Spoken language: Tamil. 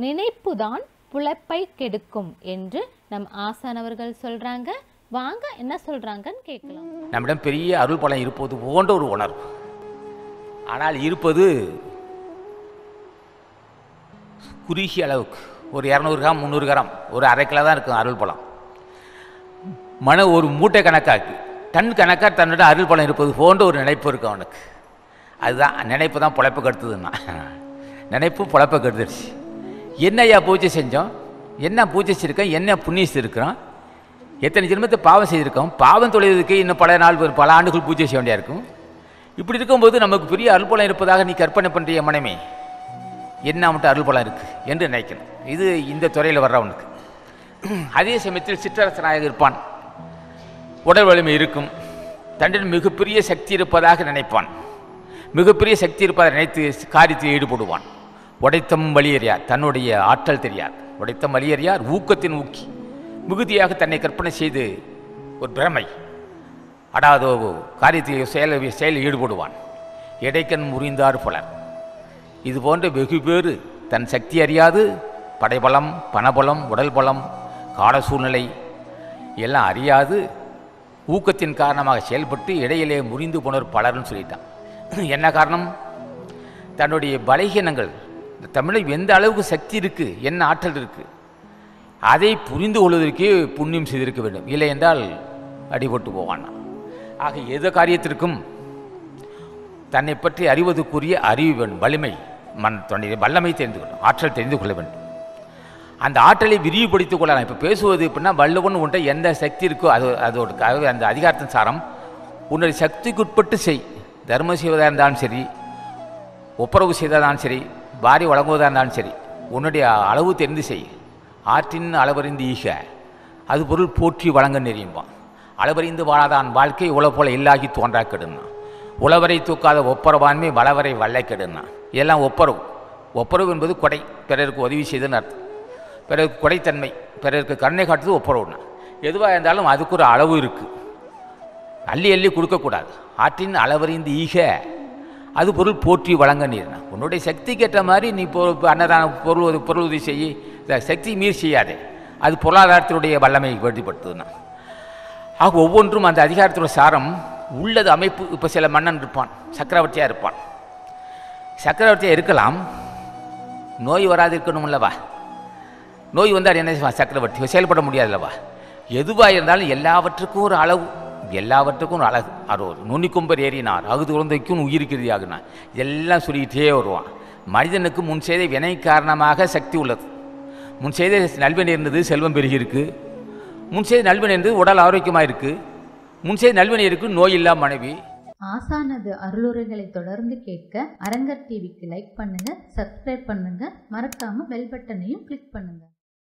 நினைப்பு தான் புழைப்பை கெடுக்கும் என்று நம் ஆசானவர்கள் சொல்றாங்க வாங்க என்ன சொல்றாங்கன்னு கேட்கலாம் நம்மிடம் பெரிய அருள் பலம் இருப்பது போன்ற ஒரு உணர்வு ஆனால் இருப்பது குறுகிய அளவுக்கு ஒரு இரநூறு கிராம் முந்நூறு கிராம் ஒரு அரை கிலோ தான் இருக்கும் அருள் பலம் மன ஒரு மூட்டை கணக்காக்கு டன் கணக்காக தன்னோட அருள் பலம் இருப்பது போன்ற ஒரு நினைப்பு இருக்கும் அவனுக்கு அதுதான் நினைப்பு தான் பொழைப்பு கெடுத்ததுன்னா நினைப்பு பொழைப்பை கெடுத்துருச்சு என்னய்யா பூஜை செஞ்சோம் என்ன பூஜை செஞ்சிருக்கோம் என்ன புண்ணியம் இருக்கிறோம் எத்தனை ஜென்மத்தை பாவம் செய்திருக்கோம் பாவம் தொலைவதற்கு இன்னும் பல நாள் ஒரு பல ஆண்டுகள் பூஜை செய்ய வேண்டியா இருக்கும் இப்படி இருக்கும்போது நமக்கு பெரிய அருள்பலம் இருப்பதாக நீ கற்பனை பண்ணுறிய மனமே என்ன மட்டும் அருள்பலம் இருக்கு என்று நினைக்கணும் இது இந்த துறையில் வர்றவனுக்கு அதே சமயத்தில் சிற்றரசனாக இருப்பான் உடல் வலிமை இருக்கும் தன்னிடம் மிகப்பெரிய சக்தி இருப்பதாக நினைப்பான் மிகப்பெரிய சக்தி இருப்பதாக நினைத்து காரியத்தில் ஈடுபடுவான் உடைத்தம் வலியறியார் தன்னுடைய ஆற்றல் தெரியார் உடைத்தம் வலியறியார் ஊக்கத்தின் ஊக்கி மிகுதியாக தன்னை கற்பனை செய்து ஒரு பிரமை அடாதோ காரியத்தில் செயல செயலில் ஈடுபடுவான் இடைக்கண் முறிந்தார் பலர் இது போன்ற வெகு பேறு தன் சக்தி அறியாது படைபலம் பணபலம் உடல் பலம் கால சூழ்நிலை எல்லாம் அறியாது ஊக்கத்தின் காரணமாக செயல்பட்டு இடையிலே முறிந்து போனவர் பலர்னு சொல்லிட்டான் என்ன காரணம் தன்னுடைய பலகீனங்கள் இந்த தமிழில் எந்த அளவுக்கு சக்தி இருக்குது என்ன ஆற்றல் இருக்குது அதை புரிந்து கொள்வதற்கே புண்ணியம் செய்திருக்க வேண்டும் இல்லை என்றால் அடிபட்டு போவான் ஆக எந்த காரியத்திற்கும் தன்னை பற்றி அறிவதற்குரிய அறிவு வேண்டும் வலிமை மன் தன்னுடைய வல்லமை தெரிந்து கொள்ளும் ஆற்றல் தெரிந்து கொள்ள வேண்டும் அந்த ஆற்றலை விரிவுபடுத்திக் கொள்ளலாம் இப்போ பேசுவது எப்படின்னா வள்ளுவன் உன்ட்ட எந்த சக்தி இருக்கோ அது அதோட அதாவது அந்த அதிகாரத்தின் சாரம் உன்னுடைய சக்திக்குட்பட்டு செய் தர்மம் செய்வதாக இருந்தாலும் சரி ஒப்புரவு செய்ததாலும் சரி வாரி வழங்குவதாக இருந்தாலும் சரி உன்னுடைய அளவு தெரிந்து செய் ஆற்றின் அளவறிந்து ஈக அது பொருள் போற்றி வழங்க நெறியும்பான் அளவறிந்து வாழாதான் வாழ்க்கை உழவு போல இல்லாகி தோன்றா கெடுனா உழவரை தூக்காத ஒப்புரவான்மை வளவரை வல்லை கெடுனா இதெல்லாம் ஒப்புரவு ஒப்புரவு என்பது கொடை பிறருக்கு உதவி செய்துன்னு அர்த்தம் பிறருக்கு கொடைத்தன்மை பிறருக்கு கருணை காட்டுறது ஒப்புரவுனா எதுவாக இருந்தாலும் அதுக்கு ஒரு அளவு இருக்குது அள்ளி அள்ளி கொடுக்கக்கூடாது ஆற்றின் அளவறிந்து ஈக அது பொருள் போற்றி வழங்க நீர்னா உன்னுடைய சக்திக்கு ஏற்ற மாதிரி நீ பொ அன்னதான பொருள் உதவி- பொருள் உதவி செய்ய இந்த சக்தி மீறி செய்யாதே அது பொருளாதாரத்தினுடைய வல்லமையை வெளிப்படுத்துதுன்னா ஆக ஒவ்வொன்றும் அந்த அதிகாரத்தோட சாரம் உள்ளது அமைப்பு இப்போ சில மன்னன் இருப்பான் சக்கரவர்த்தியாக இருப்பான் சக்கரவர்த்தியாக இருக்கலாம் நோய் வராது இருக்கணும்லவா நோய் வந்தால் என்ன செய்வான் சக்கரவர்த்தி செயல்பட முடியாதுல்லவா எதுவாக இருந்தாலும் எல்லாவற்றுக்கும் ஒரு அளவு எல்லாவற்றுக்கும் ஒரு அழகு அது ஒரு நுனிக்கும்பர் ஏறினார் அகுது குழந்தைக்கும் உயிருக்கிறதியாகினார் எல்லாம் சொல்லிக்கிட்டே வருவான் மனிதனுக்கு முன் செய்த வினை காரணமாக சக்தி உள்ளது முன் செய்த நல்வினை இருந்தது செல்வம் பெருகியிருக்கு முன் செய்த நல்வினை இருந்தது உடல் ஆரோக்கியமாக இருக்குது முன் செய்த நல்வினை இருக்குது நோய் இல்லா மனைவி ஆசானது அருளுரைகளை தொடர்ந்து கேட்க அரங்கர் டிவிக்கு லைக் பண்ணுங்க சப்ஸ்கிரைப் பண்ணுங்க மறக்காம பெல் பட்டனையும் கிளிக் பண்ணுங்க